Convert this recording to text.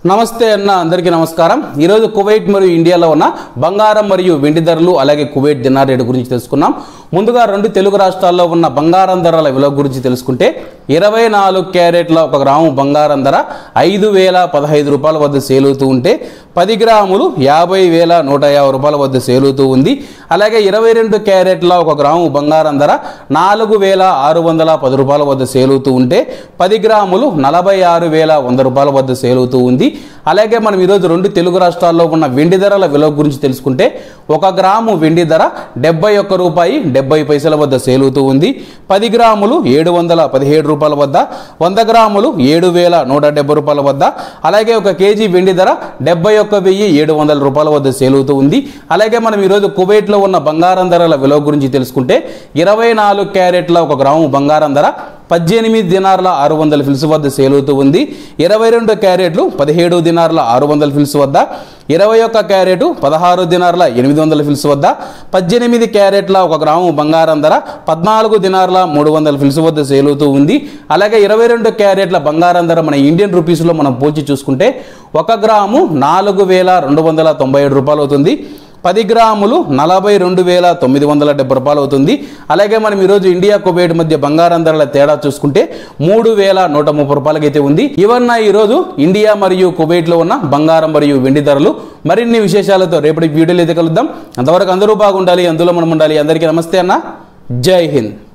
నమస్తే అన్న అందరికీ నమస్కారం ఈరోజు కువైట్ మరియు ఇండియాలో ఉన్న బంగారం మరియు వెండి ధరలు అలాగే కువైట్ దినార్ రేటు గురించి తెలుసుకున్నాం ముందుగా రెండు తెలుగు రాష్ట్రాల్లో ఉన్న బంగారం ధరల విలువ గురించి తెలుసుకుంటే ఇరవై నాలుగు క్యారెట్ల ఒక గ్రాము బంగారం ధర ఐదు వేల పదహైదు రూపాయల వద్ద సేలుతూ ఉంటే పది గ్రాములు యాభై వేల నూట యాభై రూపాయల వద్ద సేలుతూ ఉంది అలాగే ఇరవై రెండు క్యారెట్ల ఒక గ్రాము బంగారం ధర నాలుగు వేల ఆరు వందల పది రూపాయల వద్ద సేలుతూ ఉంటే పది గ్రాములు నలభై ఆరు వేల వంద రూపాయల వద్ద సేలుతూ ఉంది అలాగే మనం ఈరోజు రెండు తెలుగు రాష్ట్రాల్లో ఉన్న వెండి ధరల విలువ గురించి తెలుసుకుంటే ఒక గ్రాము వెండి ధర డెబ్బై ఒక్క రూపాయి డెబ్బై పైసల వద్ద సేలుతూ ఉంది పది గ్రాములు ఏడు వందల పదిహేడు రూపాయల వద్ద వంద గ్రాములు ఏడు వేల నూట డెబ్బై రూపాయల వద్ద అలాగే ఒక కేజీ వెండి ధర డెబ్బై ఒక్క వెయ్యి ఏడు వందల రూపాయల వద్ద సేలుతూ ఉంది అలాగే మనం ఈరోజు కువైట్లో ఉన్న బంగారం ధరల విలువ గురించి తెలుసుకుంటే ఇరవై నాలుగు క్యారెట్ల ఒక గ్రాము బంగారం ధర పద్దెనిమిది దినార్ల ఆరు వందల ఫిల్స్ వద్ద సేలుతూ ఉంది ఇరవై రెండు క్యారెట్లు పదిహేడు దినార్ల ఆరు వందల ఫిల్స్ వద్ద ఇరవై ఒక్క క్యారెట్ పదహారు దినార్ల ఎనిమిది వందల ఫిల్స్ వద్ద పద్దెనిమిది క్యారెట్ల ఒక గ్రాము బంగారం ధర పద్నాలుగు దినార్ల మూడు వందల ఫిల్స్ వద్ద సేలుతూ ఉంది అలాగే ఇరవై రెండు క్యారెట్ల బంగారం ధర మన ఇండియన్ రూపీస్లో మనం పోల్చి చూసుకుంటే ఒక గ్రాము నాలుగు వేల రెండు వందల తొంభై ఏడు రూపాయలు అవుతుంది పది గ్రాములు నలభై రెండు వేల తొమ్మిది వందల డెబ్బై రూపాయలు అవుతుంది అలాగే మనం ఈరోజు ఇండియా కువైట్ మధ్య బంగారం ధరల తేడా చూసుకుంటే మూడు వేల నూట ముప్పై రూపాయలకి అయితే ఉంది ఇవన్న ఈరోజు ఇండియా మరియు కువైట్లో ఉన్న బంగారం మరియు వెండి ధరలు మరిన్ని విశేషాలతో రేపటి వీడియోలో అయితే కలుద్దాం అంతవరకు అందరూ బాగుండాలి అందులో మనం ఉండాలి అందరికీ నమస్తే అన్న జై హింద్